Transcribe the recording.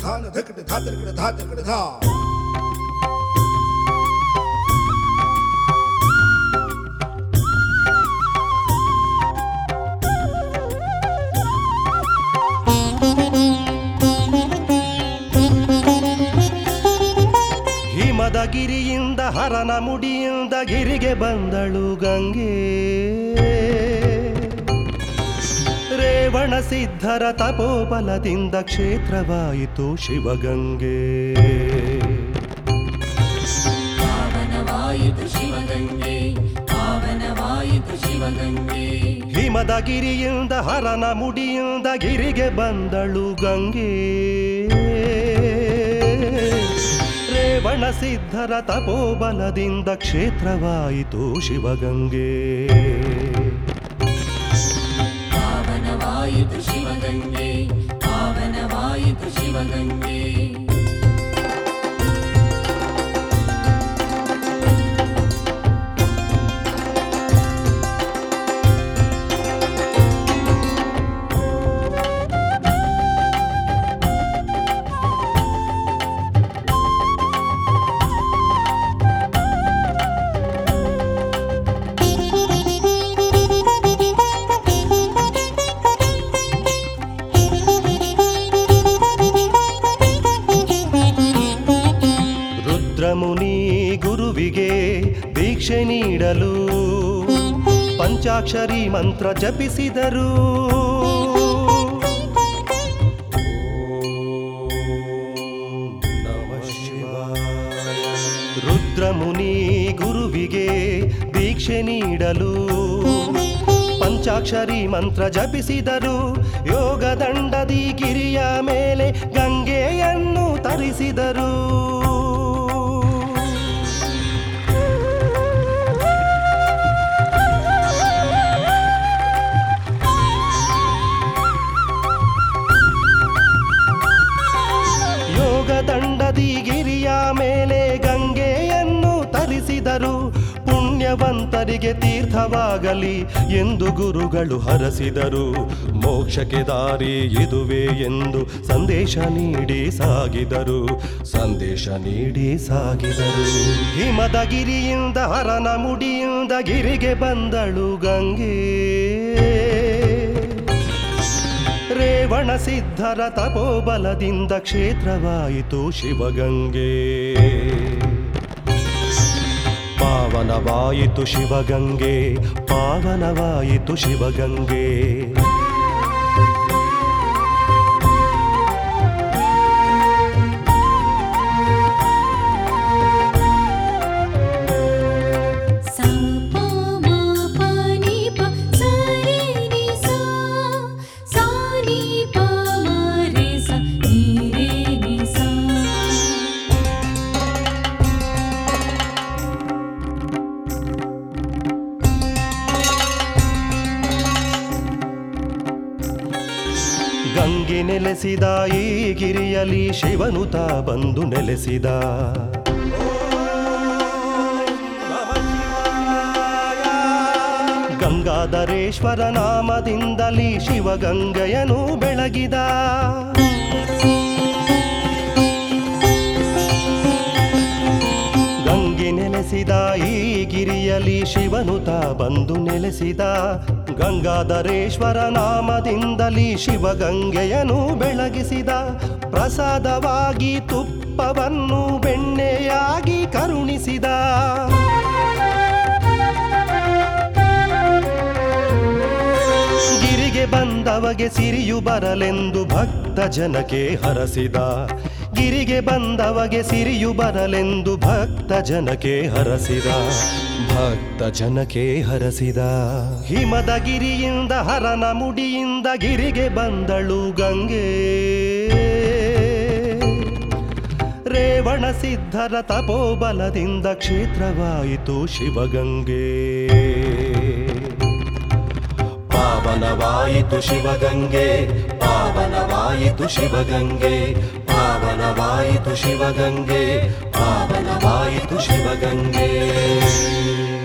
ಧಾನ ಧಕಟ ಧಾತರಕಡ ಧಾತರಕಡ ಧಾ ಹಿಮದ ಗಿರಿಯಿಂದ ಹರನ ಮುಡಿಯಿಂದ ಗಿರಿಗೆ ಬಂದಳು ಗಂಗೆ ರೇವಣ ಸಿದ್ಧರ ತಪೋಬಲದಿಂದ ಕ್ಷೇತ್ರವಾಯಿತು ಶಿವಗಂಗೆ ಪಾವನವಾಯಿತು ಶಿವಗಂಗೆ ಪಾವನವಾಯಿತು ಶಿವಗಂಗೆ ಹಿಮದ ಗಿರಿಯಿಂದ ಹರನ ಮುಡಿಯಿಂದ ಗಿರಿಗೆ ಬಂದಳು ಗಂಗೆ ರೇವಣ ಸಿದ್ಧರ ತಪೋಬಲದಿಂದ ಕ್ಷೇತ್ರವಾಯಿತು ಶಿವಗಂಗೆ ಪಾವನವಾಯಿತು ಶಿವಗಂಗೆ ಪಾವನವಾಯಿತು ಶಿವಗಂಗೆ ರುದ್ರಮುನಿ ಗುರುವಿಗೆ ದೀಕ್ಷೆ ನೀಡಲು ಪಂಚಾಕ್ಷರಿ ಮಂತ್ರ ಜಪಿಸಿದರು ರುದ್ರಮುನಿ ಗುರುವಿಗೆ ದೀಕ್ಷೆ ನೀಡಲು ಪಂಚಾಕ್ಷರಿ ಮಂತ್ರ ಜಪಿಸಿದರು ಯೋಗ ದಂಡದಿ ಗಿರಿಯ ಮೇಲೆ ಗಂಗೆಯನ್ನು ತರಿಸಿದರು ಯೋಗ ದಂಡದಿ ಗಿರಿಯ ಮೇಲೆ ಗಂಗೆಯನ್ನು ತರಿಸಿದರು ಪುಣ್ಯವಂತರಿಗೆ ತೀರ್ಥವಾಗಲಿ ಎಂದು ಗುರುಗಳು ಹರಸಿದರು ಮೋಕ್ಷಕ್ಕೆ ದಾರಿ ಇದುವೆ ಎಂದು ಸಂದೇಶ ನೀಡಿ ಸಾಗಿದರು ಸಂದೇಶ ನೀಡಿ ಸಾಗಿದರು ಹಿಮದ ಗಿರಿಯಿಂದ ಹರನ ಮುಡಿಯಿಂದ ಗಿರಿಗೆ ಬಂದಳು ಗಂಗೆ ರೇವಣ ಸಿದ್ಧರ ತಪೋಬಲದಿಂದ ಕ್ಷೇತ್ರವಾಯಿತು ಶಿವಗಂಗೆ ಪಾವನವಾಯಿತು ಶಿವಗಂಗೆ ಪಾವನವಾಯಿತು ಶಿವಗಂಗೆ सा प म प नि प सा रे नि सा सा नि प म रे सा नि रे नि सा ಗಂಗೆ ನೆಲೆಸಿದ ಈ ಗಿರಿಯಲಿ ಶಿವನು ತಾ ಬಂದು ನೆಲೆಸಿದ ಗಂಗಾಧರೇಶ್ವರ ನಾಮದಿಂದಲಿ ಶಿವಗಂಗೆಯನು ಬೆಳಗಿದ ಗಂಗೆ ನೆಲೆಸಿದ ಈ ಗಿರಿಯಲಿ ಶಿವನು ತಾ ಬಂದು ನೆಲೆಸಿದ ಗಂಗಾಧರೇಶ್ವರ ನಾಮದಿಂದಲಿ ಶಿವಗಂಗೆಯನು ಬೆಳಗಿಸಿದ ಪ್ರಸಾದವಾಗಿ ತುಪ್ಪವನ್ನು ಬೆಣ್ಣೆಯಾಗಿ ಕರುಣಿಸಿದ ಗಿರಿಗೆ ಬಂದವಗೆ ಸಿರಿಯು ಬರಲೆಂದು ಭಕ್ತ ಜನಕ್ಕೆ ಹರಸಿದ ಗಿರಿಗೆ ಬಂದವಗೆ ಸಿರಿಯು ಬರಲೆಂದು ಭಕ್ತ ಜನಕ್ಕೆ ಹರಸಿದ ಭಕ್ತ ಜನಕ್ಕೆ ಹರಸಿದ ಹಿಮದ ಗಿರಿಯಿಂದ ಹರನ ಮುಡಿಯಿಂದ ಗಿರಿಗೆ ಬಂದಳು ಗಂಗೆ ರೇವಣ ಸಿದ್ಧರ ತಪೋಬಲದಿಂದ ಕ್ಷೇತ್ರವಾಯಿತು ಶಿವಗಂಗೆ ಪಾವನವಾಯಿತು ಶಿವಗಂಗೆ ಪಾವನವಾಯಿತು ಶಿವಗಂಗೆ ಪಾವನವಾಯಿತು ಶಿವಗಂಗೆ ಪಾವನವಾಯಿತು ಶಿವಗಂಗೆ